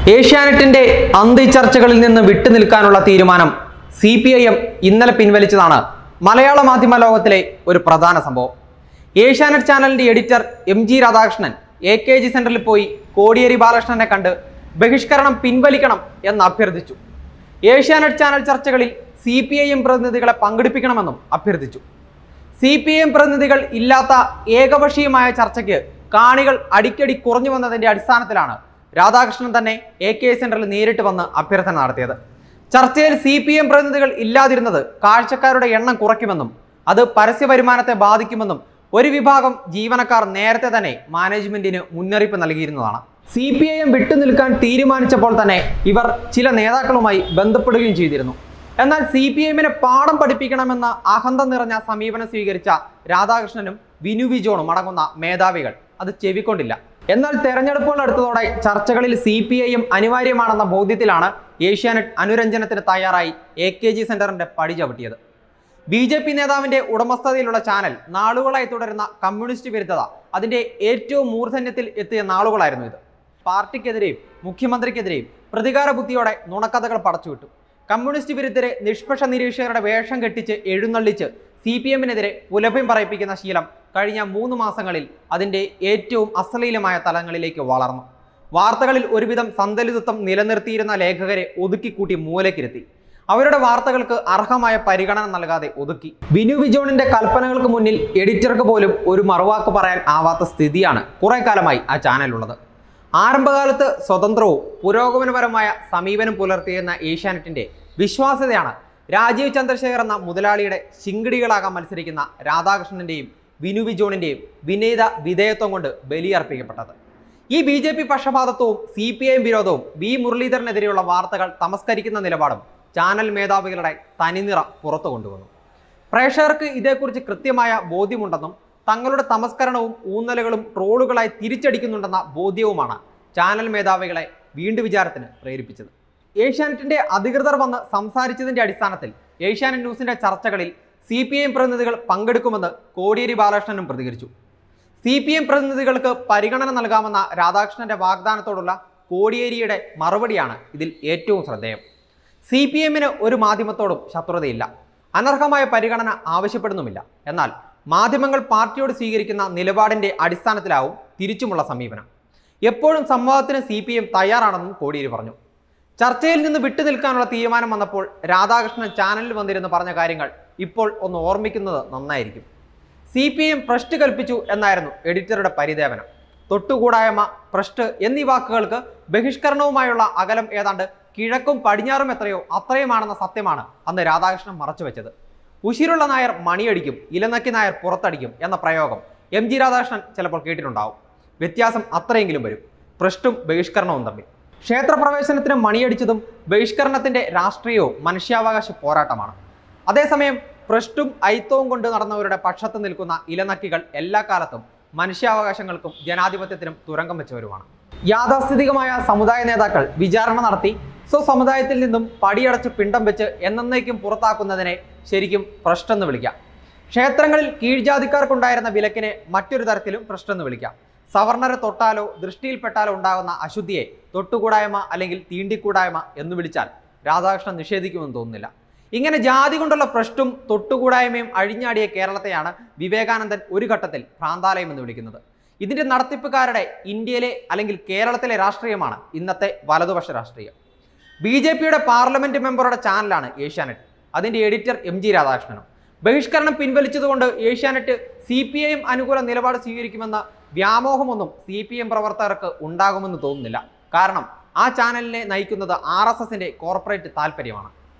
ഏഷ്യാനെറ്റിന്റെ അന്തിച്ചർച്ചകളിൽ നിന്ന് വിട്ടുനിൽക്കാനുള്ള തീരുമാനം C P I M ഇന്നലെ പിൻവലിച്ചതാണ് മലയാള മാധ്യമ ലോകത്തിലെ ഒരു പ്രധാന സംഭവം ഏഷ്യാനെറ്റ് ചാനലിന്റെ editor M G Radhakrishnan A K G സെന്ററിൽ പോയി കോടിയേരി ബാലകൃഷ്ണനെ കണ്ട് ബഹിഷ്കരണം പിൻവലിക്കണം എന്ന് അഭ്യർത്ഥിച്ചു ഏഷ്യാനെറ്റ് ചാനൽ ചർച്ചകളിൽ സി പി ഐ എം പ്രതിനിധികളെ പങ്കെടുപ്പിക്കണമെന്നും അഭ്യർത്ഥിച്ചു സി പി എം പ്രതിനിധികൾ ഇല്ലാത്ത ഏകപക്ഷീയമായ ചർച്ചയ്ക്ക് കാണികൾ അടിക്കടി കുറഞ്ഞു വന്നതിന്റെ അടിസ്ഥാനത്തിലാണ് രാധാകൃഷ്ണൻ തന്നെ എ കെ സെന്ററിൽ നേരിട്ട് വന്ന് അഭ്യർത്ഥന നടത്തിയത് ചർച്ചയിൽ സി പി എം പ്രതിനിധികൾ ഇല്ലാതിരുന്നത് കാഴ്ചക്കാരുടെ എണ്ണം കുറയ്ക്കുമെന്നും അത് പരസ്യ വരുമാനത്തെ ബാധിക്കുമെന്നും ഒരു വിഭാഗം ജീവനക്കാർ നേരത്തെ തന്നെ മാനേജ്മെന്റിന് മുന്നറിയിപ്പ് നൽകിയിരുന്നതാണ് സി പി ഐ എം വിട്ടുനിൽക്കാൻ തീരുമാനിച്ചപ്പോൾ തന്നെ ഇവർ ചില നേതാക്കളുമായി ബന്ധപ്പെടുകയും ചെയ്തിരുന്നു എന്നാൽ സി പി എമ്മിനെ പാഠം പഠിപ്പിക്കണമെന്ന അഹന്ത നിറഞ്ഞ സമീപനം സ്വീകരിച്ച രാധാകൃഷ്ണനും വിനു വിജോണും അടങ്ങുന്ന മേധാവികൾ അത് ചെവിക്കൊണ്ടില്ല എന്നാൽ തെരഞ്ഞെടുപ്പുകൾ അടുത്തതോടെ ചർച്ചകളിൽ സി പി ഐ എം അനിവാര്യമാണെന്ന ബോധ്യത്തിലാണ് ഏഷ്യാനെറ്റ് അനുരഞ്ജനത്തിന് തയ്യാറായി എ കെ ജി സെന്ററിന്റെ പടി ചവിട്ടിയത് ബി ജെ പി നേതാവിന്റെ ഉടമസ്ഥതയിലുള്ള ചാനൽ നാളുകളായി തുടരുന്ന കമ്മ്യൂണിസ്റ്റ് വിരുദ്ധത അതിന്റെ ഏറ്റവും മൂർധന്യത്തിൽ എത്തിയ നാളുകളായിരുന്നു ഇത് പാർട്ടിക്കെതിരെയും മുഖ്യമന്ത്രിക്കെതിരെയും പ്രതികാര ബുദ്ധിയോടെ നുണക്കഥകൾ പടച്ചുവിട്ടു കമ്മ്യൂണിസ്റ്റ് വിരുദ്ധരെ നിഷ്പക്ഷ നിരീക്ഷകരുടെ വേഷം കെട്ടിച്ച് എഴുന്നള്ളിച്ച് സി പി എമ്മിനെതിരെ പുലഭ്യം പറയിപ്പിക്കുന്ന ശീലം കഴിഞ്ഞ മൂന്ന് മാസങ്ങളിൽ അതിന്റെ ഏറ്റവും അശ്ലീലമായ തലങ്ങളിലേക്ക് വളർന്നു വാർത്തകളിൽ ഒരുവിധം സന്തലിതത്വം നിലനിർത്തിയിരുന്ന ലേഖകരെ ഒതുക്കിക്കൂട്ടി മൂലക്കിരുത്തി അവരുടെ വാർത്തകൾക്ക് അർഹമായ പരിഗണന നൽകാതെ ഒതുക്കി ബിനു വിജോണിന്റെ കൽപ്പനകൾക്ക് മുന്നിൽ എഡിറ്റർക്ക് പോലും ഒരു മറുവാക്ക് പറയാൻ ആവാത്ത സ്ഥിതിയാണ് കുറെ കാലമായി ആ ചാനലുള്ളത് ആരംഭകാലത്ത് സ്വതന്ത്രവും പുരോഗമനപരമായ സമീപനം പുലർത്തിയിരുന്ന ഏഷ്യാനെറ്റിന്റെ വിശ്വാസ്യതയാണ് രാജീവ് ചന്ദ്രശേഖർ എന്ന മുതലാളിയുടെ ശിങ്കിടികളാകാൻ മത്സരിക്കുന്ന രാധാകൃഷ്ണന്റെയും വിനു വിജോണിന്റെയും വിനീത വിധേയത്വം കൊണ്ട് ബലിയർപ്പിക്കപ്പെട്ടത് ഈ ബി ജെ പി പക്ഷപാതത്വവും സി പി ഐ വിരോധവും വി മുരളീധരനെതിരെയുള്ള വാർത്തകൾ തമസ്കരിക്കുന്ന നിലപാടും ചാനൽ മേധാവികളുടെ തനിനിറ പുറത്തു കൊണ്ടുവന്നു പ്രേക്ഷകർക്ക് ഇതേക്കുറിച്ച് കൃത്യമായ ബോധ്യമുണ്ടെന്നും തങ്ങളുടെ തമസ്കരണവും ഊന്നലുകളും ട്രോളുകളായി തിരിച്ചടിക്കുന്നുണ്ടെന്ന ബോധ്യവുമാണ് ചാനൽ മേധാവികളെ വീണ്ടും വിചാരത്തിന് പ്രേരിപ്പിച്ചത് ഏഷ്യാനെറ്റിന്റെ അധികൃതർ വന്ന് സംസാരിച്ചതിന്റെ അടിസ്ഥാനത്തിൽ ഏഷ്യാനെറ്റ് ന്യൂസിന്റെ ചർച്ചകളിൽ സി പി എം പ്രതിനിധികൾ പങ്കെടുക്കുമെന്ന് കോടിയേരി ബാലകൃഷ്ണനും പ്രതികരിച്ചു സി പി എം പ്രതിനിധികൾക്ക് പരിഗണന നൽകാമെന്ന രാധാകൃഷ്ണന്റെ വാഗ്ദാനത്തോടുള്ള കോടിയേരിയുടെ മറുപടിയാണ് ഇതിൽ ഏറ്റവും ശ്രദ്ധേയം സി പി എമ്മിന് ഒരു മാധ്യമത്തോടും ശത്രുതയില്ല അനർഹമായ പരിഗണന ആവശ്യപ്പെടുന്നുമില്ല എന്നാൽ മാധ്യമങ്ങൾ പാർട്ടിയോട് സ്വീകരിക്കുന്ന നിലപാടിന്റെ അടിസ്ഥാനത്തിലാവും തിരിച്ചുമുള്ള സമീപനം എപ്പോഴും സംവാദത്തിന് സി പി എം തയ്യാറാണെന്നും കോടിയേരി പറഞ്ഞു ചർച്ചയിൽ നിന്ന് വിട്ടുനിൽക്കാനുള്ള തീരുമാനം വന്നപ്പോൾ രാധാകൃഷ്ണൻ ചാനലിൽ വന്നിരുന്ന് പറഞ്ഞ കാര്യങ്ങൾ ഇപ്പോൾ ഒന്ന് ഓർമ്മിക്കുന്നത് നന്നായിരിക്കും സി പി എം ഭ്രഷ്ട് കൽപ്പിച്ചു എന്നായിരുന്നു എഡിറ്ററുടെ പരിദേവനം തൊട്ടുകൂടായ്മ ഭ്രഷ്ട് എന്നീ വാക്കുകൾക്ക് ബഹിഷ്കരണവുമായുള്ള അകലം ഏതാണ്ട് കിഴക്കും പടിഞ്ഞാറും എത്രയോ അത്രയുമാണെന്ന സത്യമാണ് അന്ന് രാധാകൃഷ്ണൻ മറച്ചുവെച്ചത് ഉശിരുള്ള നായർ മണിയടിക്കും ഇലനക്കി നായർ പുറത്തടിക്കും എന്ന പ്രയോഗം എം ജി രാധാകൃഷ്ണൻ ചിലപ്പോൾ കേട്ടിട്ടുണ്ടാവും വ്യത്യാസം അത്രയെങ്കിലും വരും ഭ്രഷ്ടും ബഹിഷ്കരണവും തമ്മിൽ ക്ഷേത്രപ്രവേശനത്തിന് മണിയടിച്ചതും ബഹിഷ്കരണത്തിന്റെ രാഷ്ട്രീയവും മനുഷ്യാവകാശ പോരാട്ടമാണ് അതേസമയം ഭ്രഷ്ടും ഐത്തവും കൊണ്ട് നടന്നവരുടെ പക്ഷത്ത് നിൽക്കുന്ന ഇലനക്കികൾ എല്ലാ കാലത്തും മനുഷ്യാവകാശങ്ങൾക്കും ജനാധിപത്യത്തിനും തുരങ്കം വെച്ചവരുമാണ് യാഥാസ്ഥിതികമായ സമുദായ നേതാക്കൾ വിചാരണ നടത്തി സ്വസമുദായത്തിൽ നിന്നും പടിയടച്ച് പിണ്ടം വെച്ച് എന്നേക്കും പുറത്താക്കുന്നതിനെ ശരിക്കും ഭ്രഷ്ടെന്ന് വിളിക്കാം ക്ഷേത്രങ്ങളിൽ കീഴ്ജാതിക്കാർക്കുണ്ടായിരുന്ന വിലക്കിനെ മറ്റൊരു തരത്തിലും ഭ്രഷ്ടെന്ന് വിളിക്കാം സവർണരെ തൊട്ടാലോ ദൃഷ്ടിയിൽപ്പെട്ടാലോ ഉണ്ടാകുന്ന അശുദ്ധിയെ തൊട്ടുകൂടായ്മ അല്ലെങ്കിൽ തീണ്ടിക്കൂടായ്മ എന്ന് വിളിച്ചാൽ രാധാകൃഷ്ണൻ നിഷേധിക്കുമെന്ന് തോന്നുന്നില്ല ഇങ്ങനെ ജാതി കൊണ്ടുള്ള പ്രശ്നവും തൊട്ടുകൂടായ്മയും അഴിഞ്ഞാടിയ കേരളത്തെയാണ് വിവേകാനന്ദൻ ഒരു ഘട്ടത്തിൽ ഭ്രാന്താലയം എന്ന് വിളിക്കുന്നത് ഇതിന്റെ നടത്തിപ്പുകാരുടെ ഇന്ത്യയിലെ അല്ലെങ്കിൽ കേരളത്തിലെ രാഷ്ട്രീയമാണ് ഇന്നത്തെ വലതുപക്ഷ രാഷ്ട്രീയം ബി ജെ പിയുടെ പാർലമെന്റ് മെമ്പറുടെ ചാനലാണ് ഏഷ്യാനെറ്റ് അതിന്റെ എഡിറ്റർ എം ജി രാധാകൃഷ്ണനും ബഹിഷ്കരണം പിൻവലിച്ചതുകൊണ്ട് Asianet C P I M അനുകൂല നിലപാട് സ്വീകരിക്കുമെന്ന വ്യാമോഹമൊന്നും സി പി എം പ്രവർത്തകർക്ക് ഉണ്ടാകുമെന്ന് തോന്നുന്നില്ല കാരണം ആ ചാനലിനെ നയിക്കുന്നത് ആർ എസ് എസിന്റെ കോർപ്പറേറ്റ് താല്പര്യമാണ്